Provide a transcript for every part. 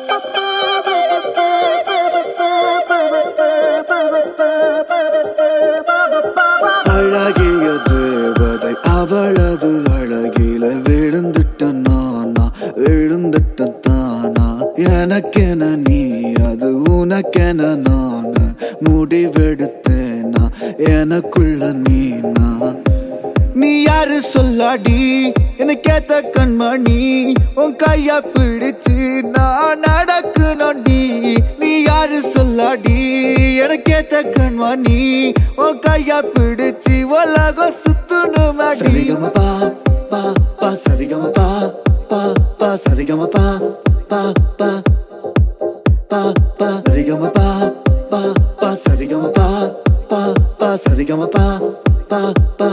அழகிய தேவதை அவளது அழகில விழுந்துட்ட நானா விழுந்துட்ட தானா எனக்கென நீ அது உனக்கென நான் முடிவெடுத்தேனா எனக்குள்ள நீனா நீ யாரு சொல்லாடி எனக்கேத்த கண்மணி உன் கைய பிடிச்சு நான் நடக்கணும்டி நீ யாரு சொல்லாடி எனக்கேத்த கண்மணி உன் கைய பிடிச்சு உலகம் சுத்தணுமாடி சரிகம பா பா பா சரிகம பா பா பா சரிகம பா பா பா பா பா சரிகம பா பா பா சரிகம பா பா பா சரிகம பா பா பா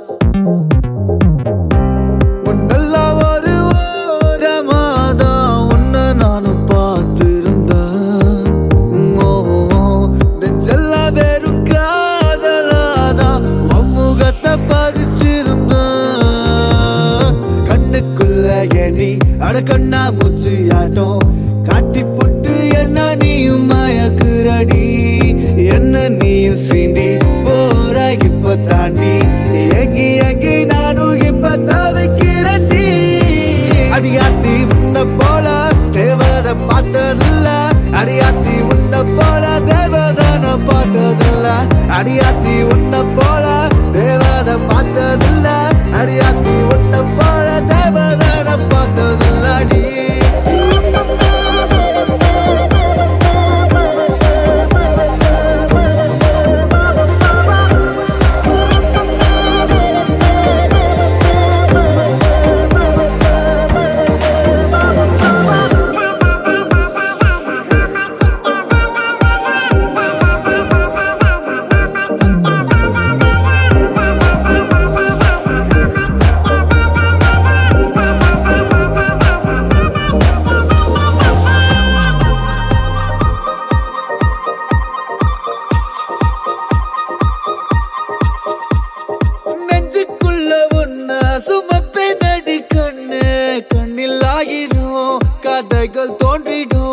முன்னெல்லாம் ஒரு ஓரமாதான் உன்னை நானும் பார்த்திருந்தேன் ஓ, நெஞ்செல்லாம் வெறும் காதலாதான் உன் முகத்தை பதிச்சிருந்தேன் கண்ணுக்குள்ள எடி அட கண்ணா மூச்சு ஆட்டம் காட்டி புட்டு என்ன நீயும் மயக்குறடி என்ன நீயும் சீண்டி போற இப்ப தாண்டி எங்கி எங்கி நானும் இப்ப தவிக்கிறடி அடியாத்தி உன்ன போல தேவதை பார்த்ததில்ல அடியாத்தி உன்ன போல தேவதான பார்த்ததில்ல அடியாத்தி உன்ன போல தேவதை பார்த்ததில்ல அடியாத்தி உன்ன போல தேவதான பார்த்ததில்ல அடி நெஞ்சுக்குள்ள ஒன்ன சுமப்பே நடி கண்ணு கண்ணில் ஆகிரும் கதைகள் தோன்றிடும்